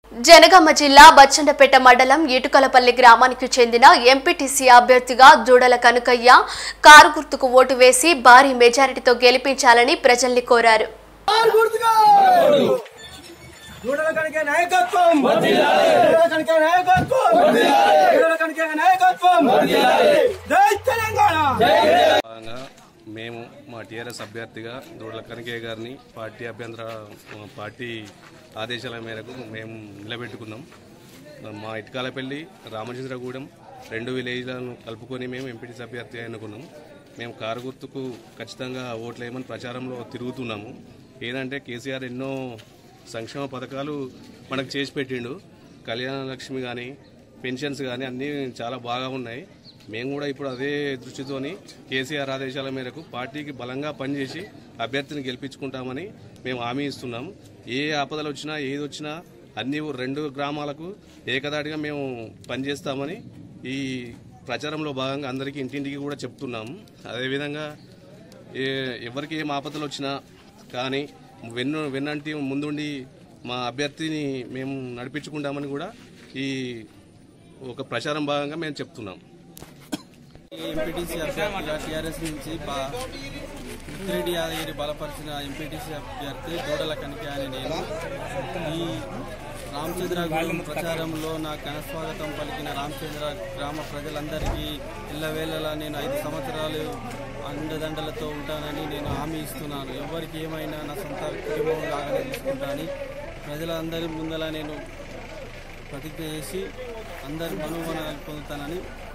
జనగామ జిల్లా బచ్చండపేట మండలం ఇటుకలపల్లి గ్రామానికి చెందిన ఎంపీటీసీ అభ్యర్థిగా దూడల కనుకయ్య కారు గుర్తుకు ఓటు వేసి భారీ మెజారిటీతో గెలిపించాలని ప్రజల్ని కోరారు దూడల కణికే నాయకత్వం దూడల కణికే నాయకత్వం దూడల కణికే నాయకత్వం జై తెలంగాణ భాగంగా మేము మా టీఆర్ఎస్ అభ్యర్థిగా దూడల కనకయ్య గారిని పార్టీ అభ్యంతర పార్టీ ఆదేశాల మేరకు మేము నిలబెట్టుకున్నాం మా ఇటుకాలపల్లి రామచంద్రగూడెం రెండు విలేజ్లను కలుపుకొని మేము ఎంపీటీసీ అభ్యర్థి ఎన్నుకున్నాం మేము కారు గుర్తుకు ఖచ్చితంగా ఓట్లు వేయమని ప్రచారంలో తిరుగుతున్నాము ఏదంటే కేసీఆర్ ఎన్నో సంక్షేమ పథకాలు మనకు చేసి పెట్టిండు కళ్యాణ లక్ష్మి కానీ పెన్షన్స్ కానీ అన్నీ చాలా బాగా ఉన్నాయి మేము కూడా ఇప్పుడు అదే దృష్టితోని కేసీఆర్ ఆదేశాల మేరకు పార్టీకి బలంగా పనిచేసి అభ్యర్థిని గెలిపించుకుంటామని మేము హామీ ఇస్తున్నాం ఏ ఆపదలు వచ్చినా ఏది వచ్చినా అన్ని రెండు గ్రామాలకు ఏకదాటిగా మేము పనిచేస్తామని ఈ ప్రచారంలో భాగంగా అందరికీ ఇంటింటికి కూడా చెప్తున్నాము అదేవిధంగా ఏ ఎవరికి ఏం ఆపదలు వచ్చినా కానీ వెన్ను వెన్నంటి ముందుండి మా అభ్యర్థిని మేము నడిపించుకుంటామని కూడా ఈ ఒక ప్రచారం భాగంగా మేము చెప్తున్నాం ఎంపీటీసీ అభ్యర్థిగా టీఆర్ఎస్ నుంచి బా- పృథ్విరెడ్డి యాదగిరి బలపరిచిన ఎంపీటీసీ అభ్యర్థి దూడల కనిక అని నేను ఈ రామచంద్రగూడెం ప్రచారంలో నా ఘనస్వాగతం పలికిన రామచంద్ర గ్రామ ప్రజలందరికీ ఇళ్ళవేళలా నేను ఐదు సంవత్సరాలు అండదండలతో ఉంటానని నేను హామీ ఇస్తున్నాను ఎవరికి ఏమైనా నా సొంత కుటుంబం లాగానే తీసుకుంటానని ప్రజలందరి ముందల నేను ప్రతిజ్ఞ చేసి అందరి మనోమనాలు పొందుతానని